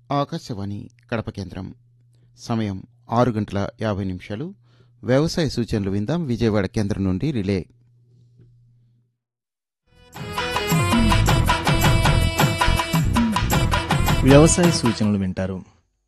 ఆకాశవాణి కడప కేంద్రం సమయం ఆరు గంటల యాభై నిమిషాలు వ్యవసాయ సూచనలు విందాం విజయవాడ కేంద్రం నుండి రిలే వ్యవసాయ సూచనలు వింటారు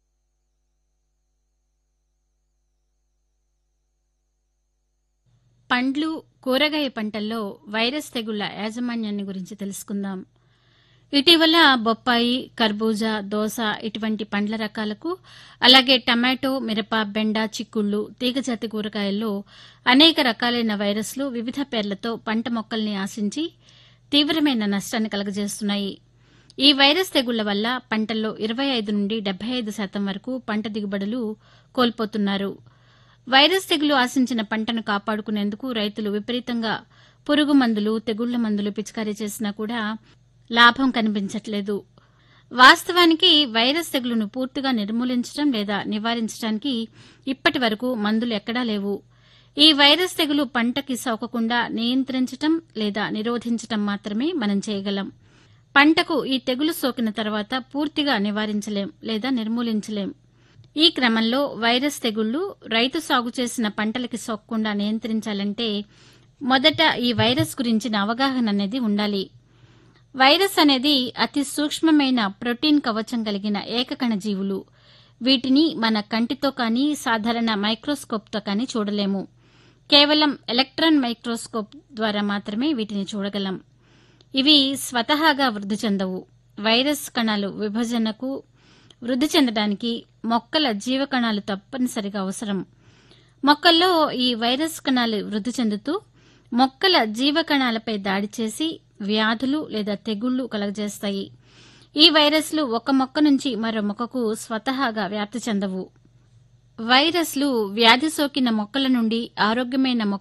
పండ్లు కూరగాయ పంటల్లో వైరస్ తెగుళ్ల యాజమాన్యాన్ని గురించి తెలుసుకుందాం ఇటీవల బొప్పాయి కర్బూజా దోస ఇటువంటి పండ్ల రకాలకు అలాగే టమాటో మిరప బెండ చిక్కుళ్ళు తీగజాతి కూరగాయల్లో అనేక రకాలైన వైరస్లు వివిధ పేర్లతో పంట మొక్కల్ని ఆశించి తీవ్రమైన నష్టాన్ని కలుగజేస్తున్నాయి ఈ వైరస్ తెగుళ్ల వల్ల పంటల్లో ఇరవై ఐదు నుండి డెబ్బై ఐదు శాతం వరకు పంట దిగుబడులు కోల్పోతున్నారు వైరస్ తెగులు ఆశించిన పంటను కాపాడుకునేందుకు రైతులు విపరీతంగా పురుగు మందులు తెగుళ్ల మందులు పిచికారీ చేసినా కూడా లాభం కనిపించట్లేదు వాస్తవానికి వైరస్ తెగులును పూర్తిగా నిర్మూలించడం లేదా నివారించడానికి ఇప్పటి వరకు మందులు ఎక్కడా లేవు ఈ వైరస్ తెగులు పంటకి సోకకుండా నియంత్రించటం లేదా నిరోధించటం మాత్రమే మనం చేయగలం పంటకు ఈ తెగులు సోకిన తర్వాత పూర్తిగా నివారించలేం లేదా నిర్మూలించలేం ఈ క్రమంలో వైరస్ తెగుళ్లు రైతు సాగు చేసిన పంటలకి సోకకుండా నియంత్రించాలంటే మొదట ఈ వైరస్ గురించిన అవగాహన అనేది ఉండాలి వైరస్ అనేది అతి సూక్ష్మమైన ప్రోటీన్ కవచం కలిగిన ఏకకణ జీవులు వీటిని మన కంటితో కానీ సాధారణ మైక్రోస్కోప్తో కానీ చూడలేము కేవలం ఎలక్ట్రాన్ మైక్రోస్కోప్ ద్వారా మాత్రమే వీటిని చూడగలం ఇవి స్వతహాగా వృద్ధి చెందవు వైరస్ కణాలు విభజనకు వృద్ధి చెందడానికి మొక్కల జీవకణాలు తప్పనిసరిగా అవసరం మొక్కల్లో ఈ వైరస్ కణాలు వృద్ధి చెందుతూ మొక్కల జీవకణాలపై దాడి చేసి వ్యాధులు లేదా తెగుళ్లు కలగజేస్తాయి ఈ వైరస్లు ఒక మొక్క నుంచి మరో మొక్కకు స్వతహాగా వ్యాప్తి చెందవు వైరస్లు వ్యాధి సోకిన మొక్కల నుండి ఆరోగ్యమైన మొక్క